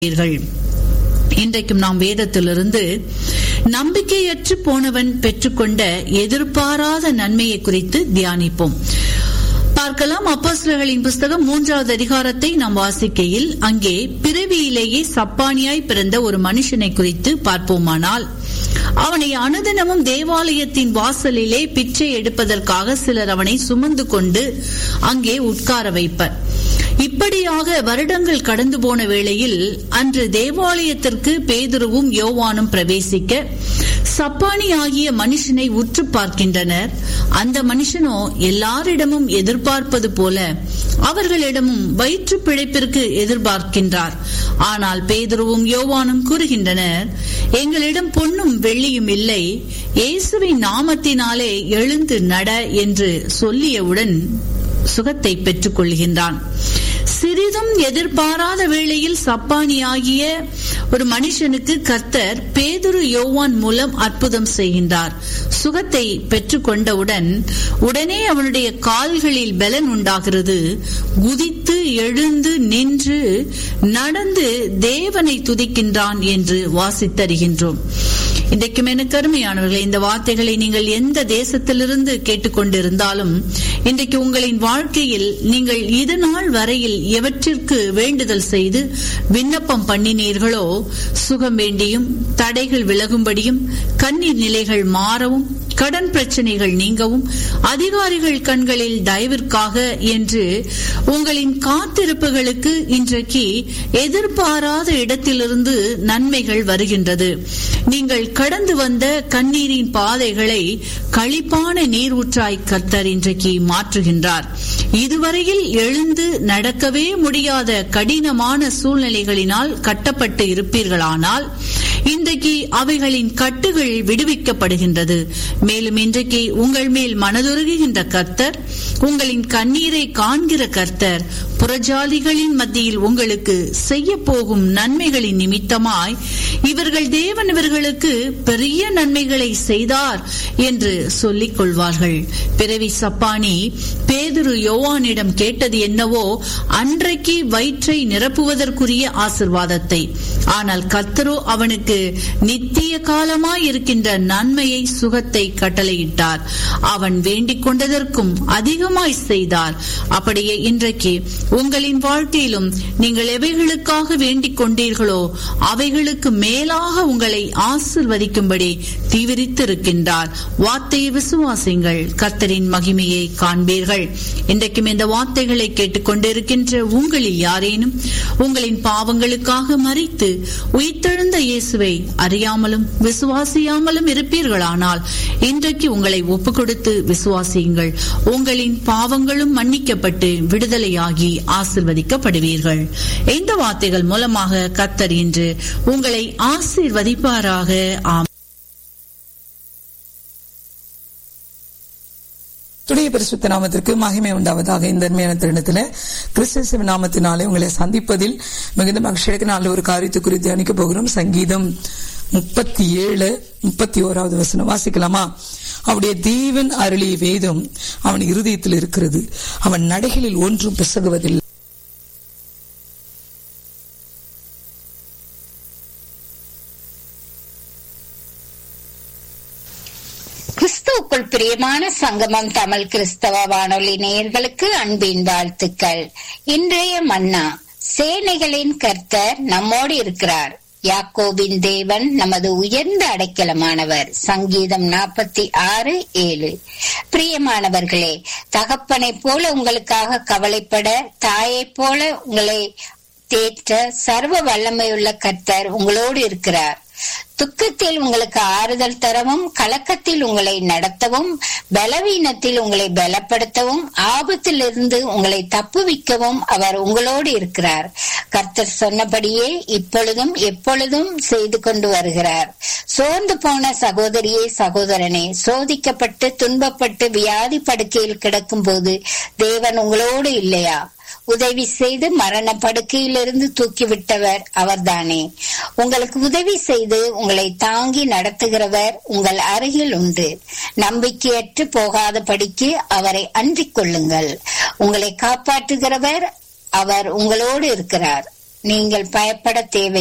இருக்கிறீர்கள் இன்றைக்கும் நாம் வேதத்திலிருந்து நம்பிக்கையற்று போனவன் பெற்றுக்கொண்ட எதிர்பாராத நன்மையை குறித்து தியானிப்போம் பார்க்கலாம் அப்போஸ்தலர்களின் புஸ்தகம் மூன்றாவது அதிகாரத்தை நாம் வாசிக்கையில் அங்கே பிறவியிலேயே சப்பானியாய் பிறந்த ஒரு மனுஷனை குறித்து பார்ப்போமானால் அவனை அனுதினமும் தேவாலயத்தின் வாசலிலே பிச்சை எடுப்பதற்காக சிலர் அவனை சுமந்து கொண்டு அங்கே உட்கார வைப்பர் இப்படியாக வருடங்கள் கடந்து போன வேளையில் அன்று தேவாலயத்திற்கு பேதுருவும் யோவானும் பிரவேசிக்க சப்பானி ஆகிய மனுஷனை உற்று பார்க்கின்றனர் அந்த மனுஷனோ எல்லாரிடமும் எதிர்பார்ப்பது போல அவர்களிடமும் வயிற்று பிழைப்பிற்கு எதிர்பார்க்கின்றார் ஆனால் பேதுருவும் யோவானும் கூறுகின்றனர் எங்களிடம் பொன்னும் வெள்ளியும் இல்லை இயேசுவின் நாமத்தினாலே எழுந்து நட என்று சொல்லியவுடன் சுகத்தை பெற்றுக் கொள்கின்றான் சிறிதும் எதிர்பாராத வேளையில் சப்பானியாகிய ஒரு மனுஷனுக்கு கர்த்தர் பேதுரு யோவான் மூலம் அற்புதம் செய்கின்றார் சுகத்தை பெற்றுக்கொண்டவுடன் உடனே அவனுடைய கால்களில் பலன் உண்டாகிறது குதித்து எழுந்து நின்று நடந்து தேவனை துதிக்கின்றான் என்று வாசித்தருகின்றோம் இன்றைக்கும் எனக்கு அருமையானவர்களே இந்த வார்த்தைகளை நீங்கள் எந்த தேசத்திலிருந்து கேட்டுக்கொண்டிருந்தாலும் இன்றைக்கு உங்களின் வாழ்க்கையில் நீங்கள் இது நாள் வரையில் எவற்றிற்கு வேண்டுதல் செய்து விண்ணப்பம் பண்ணினீர்களோ சுகம் வேண்டியும் தடைகள் விலகும்படியும் கண்ணீர் நிலைகள் மாறவும் கடன் பிரச்சனைகள் நீங்கவும் அதிகாரிகள் கண்களில் தயவிற்காக என்று உங்களின் காத்திருப்புகளுக்கு இன்றைக்கு எதிர்பாராத இடத்திலிருந்து நன்மைகள் வருகின்றது நீங்கள் கடந்து வந்த கண்ணீரின் பாதைகளை களிப்பான நீரூற்றாய் கர்த்தர் இன்றைக்கு மாற்றுகின்றார் இதுவரையில் எழுந்து நடக்கவே முடியாத கடினமான சூழ்நிலைகளினால் கட்டப்பட்டு இருப்பீர்களானால் இன்றைக்கு அவைகளின் கட்டுகள் விடுவிக்கப்படுகின்றது மேலும் இன்றைக்கு உங்கள் மேல் மனதுருகுகின்ற கர்த்தர் உங்களின் கண்ணீரை காண்கிற கர்த்தர் புறஜாதிகளின் மத்தியில் உங்களுக்கு செய்ய போகும் நன்மைகளின் நிமித்தமாய் இவர்கள் தேவன் இவர்களுக்கு பெரிய நன்மைகளை செய்தார் என்று சொல்லிக் கொள்வார்கள் பிறவி சப்பானி பேதுரு யோவானிடம் கேட்டது என்னவோ அன்றைக்கு வயிற்றை நிரப்புவதற்குரிய ஆசிர்வாதத்தை ஆனால் கர்த்தரோ அவனுக்கு நித்திய காலமாய் இருக்கின்ற நன்மையை சுகத்தை கட்டளையிட்டார் அவன் வேண்டிக் கொண்டதற்கும் அதிகமாய் செய்தார் அப்படியே இன்றைக்கு உங்களின் வாழ்க்கையிலும் நீங்கள் எவைகளுக்காக வேண்டிக் கொண்டீர்களோ அவைகளுக்கு மேலாக உங்களை ஆசிர்வதிக்கும்படி தீவிரித்திருக்கின்றார் வார்த்தையை விசுவாசிங்கள் கர்த்தரின் மகிமையை காண்பீர்கள் இன்றைக்கும் இந்த வார்த்தைகளை கேட்டுக்கொண்டிருக்கின்ற உங்களில் யாரேனும் உங்களின் பாவங்களுக்காக மறித்து உயிர்த்தெழுந்த இயேசுவை அறியாமலும் விசுவாசியாமலும் இருப்பீர்களானால் இன்றைக்கு உங்களை ஒப்பு கொடுத்து விசுவாசியுங்கள் உங்களின் பாவங்களும் மன்னிக்கப்பட்டு விடுதலையாகி ஆசிர்வதிக்கப்படுவீர்கள் இந்த வார்த்தைகள் மூலமாக கத்தர் இன்று உங்களை ஆசீர்வதிப்பாராக ஆம் துடைய பரிசுத்த நாமத்திற்கு மகிமை உண்டாவதாக இந்த அருமையான தருணத்தில் கிறிஸ்தவ நாமத்தினாலே உங்களை சந்திப்பதில் மிகுந்த மகிழ்ச்சியடைக்க நல்ல ஒரு காரியத்தை குறித்து தியானிக்க போகிறோம் சங்கீதம் முப்பத்தி ஏழு முப்பத்தி ஓராவது வசனம் வாசிக்கலாமா அவருடைய தேவன் அருளிய வேதம் அவன் இருதயத்தில் இருக்கிறது அவன் நடைகளில் ஒன்றும் பிசகுவதில்லை கிறிஸ்துவுக்குள் பிரியமான சங்கமம் தமிழ் கிறிஸ்தவ வானொலி நேயர்களுக்கு அன்பின் வாழ்த்துக்கள் இன்றைய மன்னா சேனைகளின் கர்த்தர் நம்மோடு இருக்கிறார் யாக்கோபின் தேவன் நமது உயர்ந்த அடைக்கலமானவர் சங்கீதம் நாற்பத்தி ஆறு ஏழு பிரியமானவர்களே தகப்பனைப் போல உங்களுக்காக கவலைப்பட தாயைப் போல உங்களை தேற்ற சர்வ வல்லமையுள்ள கர்த்தர் உங்களோடு இருக்கிறார் துக்கத்தில் உங்களுக்கு ஆறுதல் தரவும் கலக்கத்தில் உங்களை நடத்தவும் பலவீனத்தில் உங்களை பலப்படுத்தவும் ஆபத்திலிருந்து உங்களை தப்புவிக்கவும் அவர் உங்களோடு இருக்கிறார் கர்த்தர் சொன்னபடியே இப்பொழுதும் எப்பொழுதும் செய்து கொண்டு வருகிறார் சோர்ந்து போன சகோதரியே சகோதரனே சோதிக்கப்பட்டு துன்பப்பட்டு வியாதி படுக்கையில் கிடக்கும் போது தேவன் உங்களோடு இல்லையா உதவி செய்து மரண படுக்கையிலிருந்து தூக்கிவிட்டவர் அவர்தானே உங்களுக்கு உதவி செய்து உங்களை தாங்கி நடத்துகிறவர் உங்கள் அருகில் உண்டு நம்பிக்கையற்று போகாத படிக்கு அவரை அன்றிக் கொள்ளுங்கள் உங்களை காப்பாற்றுகிறவர் அவர் உங்களோடு இருக்கிறார் நீங்கள் பயப்பட தேவை